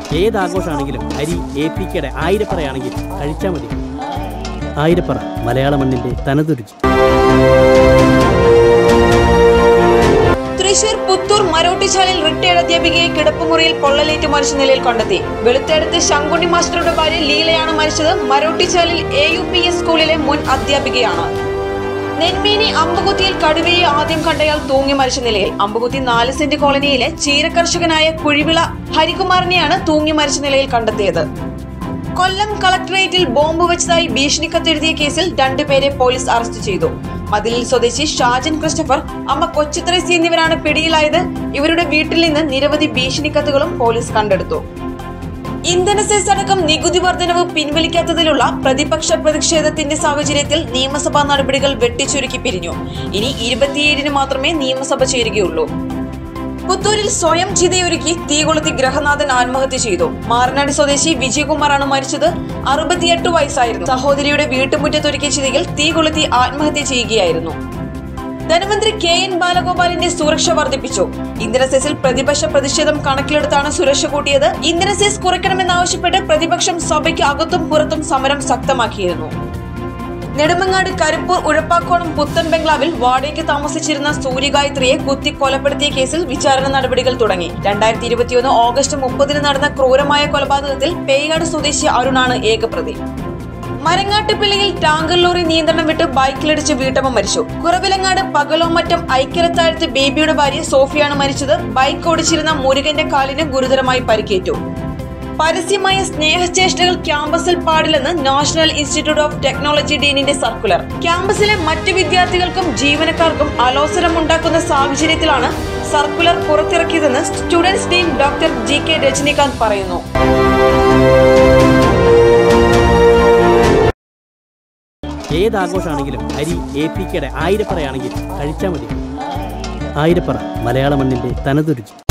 ഏത് ആഘോഷമാണെങ്കിലും അരി A P കെയുടെ ആയിരപ്പറയാണെങ്കിൽ കഴിച്ചാൽ മതി ആയിരപ്പറ മലയാള മണ്ണിന്റെ തനതുരുചി തൃശൂർ പുത്തൂർ മരോട്ടിച്ചാലിൽ റിട്ടയർഡ് അധ്യാപികയെ കിടപ്പുമുറിയിൽ പൊള്ളലേറ്റ് മരിച്ച നിലയിൽ കണ്ടെത്തി വെളുത്തേടത്ത് ശങ്കുണ്ണി മാസ്റ്ററുടെ ഭാര്യ ലീലയാണ് മരിച്ചത് മരോട്ടിച്ചാലിൽ എ യു പി എസ് സ്കൂളിലെ മുൻ അധ്യാപികയാണ് നെന്മേനി അമ്പുകുത്തിയിൽ കടുവയെ ആദ്യം കണ്ടയാൾ തൂങ്ങി മരിച്ച നിലയിൽ അമ്പുകുത്തി നാല് സെന്റ് കോളനിയിലെ ചീരകർഷകനായ കുഴിവിള ഹരികുമാറിനെയാണ് തൂങ്ങി മരിച്ച നിലയിൽ കണ്ടെത്തിയത് കൊല്ലം കളക്ടറേറ്റിൽ ബോംബ് വെച്ചതായി ഭീഷണി കത്തെഴുതിയ കേസിൽ രണ്ടുപേരെ പോലീസ് അറസ്റ്റ് ചെയ്തു മതിലിൽ സ്വദേശി ഷാജൻ ക്രിസ്റ്റഫർ അമ്മ കൊച്ചുത്രേസി എന്നിവരാണ് പിടിയിലായത് ഇവരുടെ വീട്ടിൽ നിന്ന് നിരവധി ഭീഷണി കത്തുകളും പോലീസ് കണ്ടെടുത്തു ഇന്ധന സെസ് അടക്കം നികുതി വർധനവ് പിൻവലിക്കാത്തതിലുള്ള പ്രതിപക്ഷ പ്രതിഷേധത്തിന്റെ സാഹചര്യത്തിൽ നിയമസഭാ നടപടികൾ വെട്ടിച്ചുരുക്കി പിരിഞ്ഞു ഇനി ഇരുപത്തിയേഴിന് മാത്രമേ നിയമസഭ ചേരുകയുള്ളൂ പുത്തൂരിൽ സ്വയം ചിതയൊരുക്കി തീ കൊളുത്തി ഗ്രഹനാഥൻ ആത്മഹത്യ ചെയ്തു മാറനാട് സ്വദേശി വിജയകുമാറാണ് മരിച്ചത് അറുപത്തിയെട്ട് വയസ്സായിരുന്നു സഹോദരിയുടെ വീട്ടുമുറ്റത്തൊരുക്കിയ ചിതയിൽ തീ കൊളുത്തി ആത്മഹത്യ ചെയ്യുകയായിരുന്നു ധനമന്ത്രി കെ എൻ ബാലഗോപാലിന്റെ സുരക്ഷ വർദ്ധിപ്പിച്ചു ഇന്ധന സെസിൽ പ്രതിപക്ഷ പ്രതിഷേധം കണക്കിലെടുത്താണ് സുരക്ഷ കൂട്ടിയത് ഇന്ധന സെസ് കുറയ്ക്കണമെന്നാവശ്യപ്പെട്ട് പ്രതിപക്ഷം സഭയ്ക്ക് അകത്തും പുറത്തും സമരം ശക്തമാക്കിയിരുന്നു നെടുമങ്ങാട് കരിപ്പൂർ ഉഴപ്പാക്കോണം പുത്തൻ ബംഗ്ലാവിൽ വാടകയ്ക്ക് താമസിച്ചിരുന്ന സൂര്യഗായത്രിയെ കുത്തി കൊലപ്പെടുത്തിയ കേസിൽ വിചാരണ നടപടികൾ തുടങ്ങി രണ്ടായിരത്തി ഇരുപത്തിയൊന്ന് ഓഗസ്റ്റ് മുപ്പതിന് നടന്ന ക്രൂരമായ കൊലപാതകത്തിൽ പേയാട് സ്വദേശി അരുണാണ് ഏകപ്രതി മരങ്ങാട്ടുപിള്ളിയിൽ ടാങ്കർ ലോറി നിയന്ത്രണം വിട്ട് ബൈക്കിലിടിച്ച് വീട്ടമ്മ മരിച്ചു കുറവിലങ്ങാട് പകലോമറ്റം ഐക്യരത്താഴത്ത് ബേബിയുടെ ഭാര്യ സോഫിയാണ് മരിച്ചത് ബൈക്ക് ഓടിച്ചിരുന്ന മുരുകന്റെ കാലിന് ഗുരുതരമായി പരിക്കേറ്റു പരസ്യമായ സ്നേഹചേഷ്ടകൾ ക്യാമ്പസിൽ പാടില്ലെന്ന് നാഷണൽ ഇൻസ്റ്റിറ്റ്യൂട്ട് ഓഫ് ടെക്നോളജി ഡീനിന്റെ സർക്കുലർ ക്യാമ്പസിലെ മറ്റ് വിദ്യാർത്ഥികൾക്കും ജീവനക്കാർക്കും അലോസരമുണ്ടാക്കുന്ന സാഹചര്യത്തിലാണ് സർക്കുലർ പുറത്തിറക്കിയതെന്ന് students dean doctor G K Rajinikanth പറയുന്നു ഏത് ആഘോഷമാണെങ്കിലും അരി എ പി കെയുടെ ആയിരപ്പറയാണെങ്കിൽ കഴിച്ചാൽ മതി ആയിരപ്പറ മലയാള മണ്ണിന്റെ തനതുരുചി